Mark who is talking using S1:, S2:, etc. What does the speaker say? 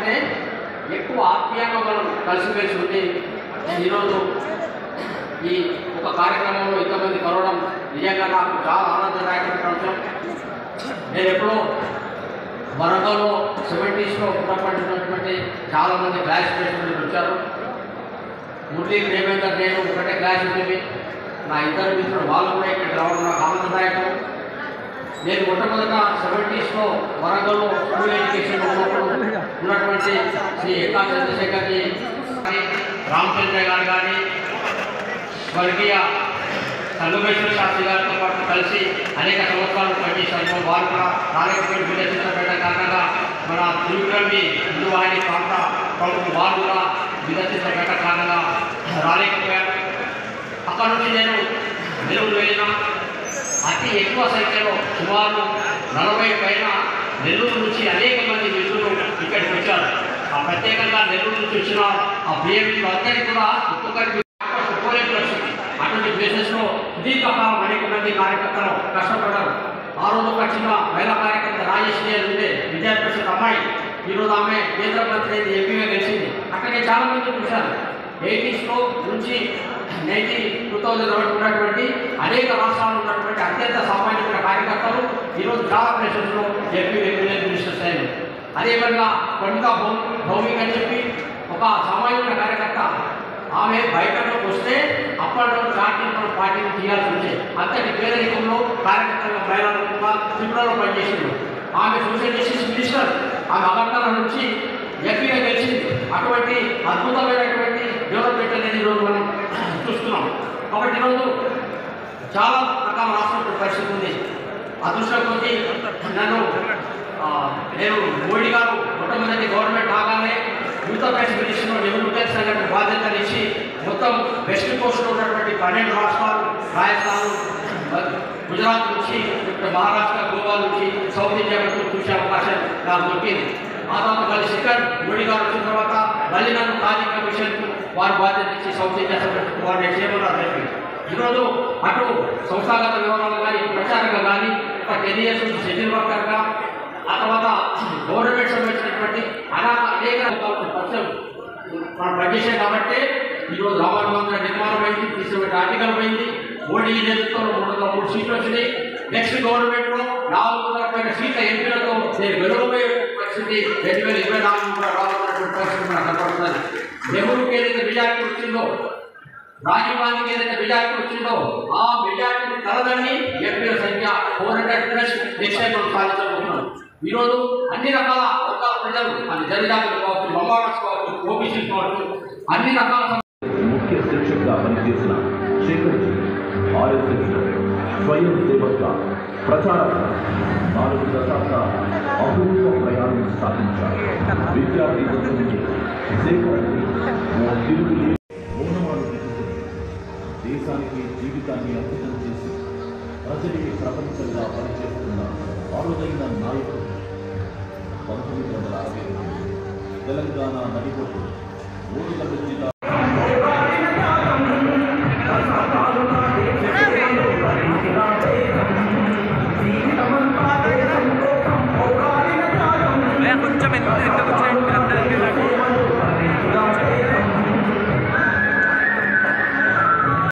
S1: కంటే ఎక్కువ ఆత్మీయంగా మనం కలిసిమెలిసి ఉండి ఈరోజు ఈ ఒక కార్యక్రమంలో ఇంతమంది కలవడం నిజంగా నాకు చాలా ఆనందదాయకమైన అంశం నేను ఎప్పుడో వరంగల్లో సెవెంటీస్లో ఉన్నటువంటి చాలామంది క్లాస్ స్టూడెంట్స్ వచ్చారు మురళీ దేవేందర్ నేను ఒకటే క్లాస్ ఉండేవి నా ఇద్దరు మిత్రులు వాళ్ళు కూడా ఇక్కడ రావడం నాకు ఆనందదాయకం నేను మొట్టమొదట సెవెంటీస్లో వరంగల్లో స్కూల్ ఎడ్యుకేషన్ ఉన్నప్పుడు ఉన్నటువంటి శ్రీ ఏకా చంద్రశేఖర్జీ కానీ రామచంద్ర గారు కానీ స్వర్గీయ సంగమేశ్వర శాస్త్రి గారితో పాటు కలిసి అనేక సంవత్సరాలు పనిచేశారు వారు కూడా రాలేకపోయిన విదర్శించబడ్డ కారణంగా మన తిరుగురమి హిందువాహిని ప్రాంత ప్రముఖులు వారు కూడా విదర్శించబడ్డ కారణంగా రాలేకపోయారు అక్కడ నుంచి నేను నెల్లూరు వెళ్ళిన అతి ఎక్కువ సంఖ్యలో సుమారు నలభై పైన నెల్లూరు నుంచి అనేక మంది మిత్రులు ఇక్కడికి వచ్చారు ఆ ప్రత్యేకంగా నెల్లూరు నుంచి వచ్చిన ఆ బిఎంపీలు అందరికీ కూడా ఒక్కొక్కరికి పోలేని పరిస్థితి అటువంటి ప్లేసెస్లో దీర్ఘకాలం అనేక మంది కార్యకర్తలు కష్టపడ్డారు ఆ రోజు ఒక చిన్న మహిళా కార్యకర్త రాజేశ్వరి అని ఉండే విద్యార్థి పరిషత్ అమ్మాయి ఈరోజు ఆమె కేంద్ర మంత్రి అయింది ఎంపీగా గెలిచింది అక్కడే చాలా మంది చూశారు ఎయిటీస్లో నుంచి నైన్టీ టూ థౌజండ్ వరకు ఉన్నటువంటి అనేక రాష్ట్రాల్లో ఉన్నటువంటి అత్యంత సామాన్యమైన కార్యకర్తలు ఈరోజు చాలా ప్లేసెస్లో ఎంపీ ఎమ్మెల్యే మినిస్టర్స్ అయ్యారు అదేవిధంగా కొండ భౌమిక్ అని చెప్పి ఒక సామాన్యమైన కార్యకర్త ఆమె బయటలోకి వస్తే అప్పట్లో పార్టీని మనం పార్టీని తీయాల్సి వచ్చేది అంతటి పేదరికంలో కార్యకర్తలుగా మహిళలుగా త్రిపురలో పనిచేసింది ఆమె సోషల్ జస్టిస్ మినిస్టర్ ఆమె అలంకరణ నుంచి ఎంపీగా గెలిచింది అటువంటి అద్భుతమైనటువంటి డెవలప్మెంట్ అనేది ఈరోజు మనం చూస్తున్నాం కాబట్టి ఈరోజు చాలా రకాల రాష్ట్ర పరిస్థితి ఉంది అదృష్టం కొద్దీ నన్ను ఆ, నేను మోడీ గారు మొట్టమొదటి గవర్నమెంట్ రాగానే యూత్ అఫైర్స్ మినిస్టర్ డెవలప్మెంట్ సంఘటన బాధ్యతలు ఇచ్చి మొత్తం వెస్ట్ కోస్ట్లో ఉన్నటువంటి పన్నెండు రాష్ట్రాలు రాజస్థాన్ గుజరాత్ నుంచి ఇక్కడ మహారాష్ట్ర గోవా నుంచి సౌత్ ఇండియా వరకు చూసే అవకాశం నాకు దొరికింది ఆ తర్వాత మళ్ళీ సెకండ్ మోడీ గారు వచ్చిన తర్వాత మళ్ళీ నన్ను ఖాళీ కమిషన్ వారు బాధ్యత ఇచ్చి సౌత్ ఇండియా సభ్యులకు వారిని చేయమన్నారు చెప్పి ఈరోజు అటు సంస్థాగత వివరాలు కానీ ప్రచారంగా కానీ ఒక టెన్ ఇయర్స్ నుంచి షెడ్యూల్ వర్కర్గా ఆ తర్వాత గవర్నమెంట్ సంబంధించినటువంటి అలా అనేక రకాల పరిచయం మనం పనిచేసాం కాబట్టి ఈరోజు రామాయణ మందిర నిర్మాణం అయింది తీసుకున్న ఆర్టికల్ పోయింది మోడీ నేతృత్వంలో మూడు వందల మూడు సీట్లు వచ్చినాయి నెక్స్ట్ గవర్నమెంట్ లో నాలుగు వందల పైన సీట్ల ఎంపీలతో నేను వెలువబోయే పరిస్థితి రెండు వేల ఇరవై నాలుగు కూడా రావాల్సినటువంటి పరిస్థితి మనకు కనపడుతున్నది నెహ్రూకి ఏదైతే మెజార్టీ వచ్చిందో రాజీవ్ గాంధీకి ఏదైతే మెజార్టీ వచ్చిందో ఆ మెజార్టీని తలదండి ఎంపీల సంఖ్య four hundred plus next time మనం సాధించబోతున్నాం ఈరోజు అన్ని రకాల వర్గాల ప్రజలు అది జరిదాకులు కావచ్చు బంగారస్ కావచ్చు ఓబీసీలు కావచ్చు అన్ని రకాల
S2: ముఖ్య శిక్షకుగా పనిచేసిన శేఖర్జీ ఆర్ఎస్ఎస్ స్వయం సేవక్గా ప్రచారం నాలుగు దశాబ్ద అపూర్వ ప్రయాణం సాగించారు విద్యార్థి దశ నుంచి శేఖర్జీ ఓ తిరుగులే మౌనవాడు దిగుతుంది దేశానికి జీవితాన్ని అంకితం చేసి ప్రజలకి ప్రపంచంగా పనిచేస్తున్న అరుదైన నాయకుడు పంతొమ్మిది వందల అరవై తెలంగాణ నడిబొట్టు ఓటుల జిల్లా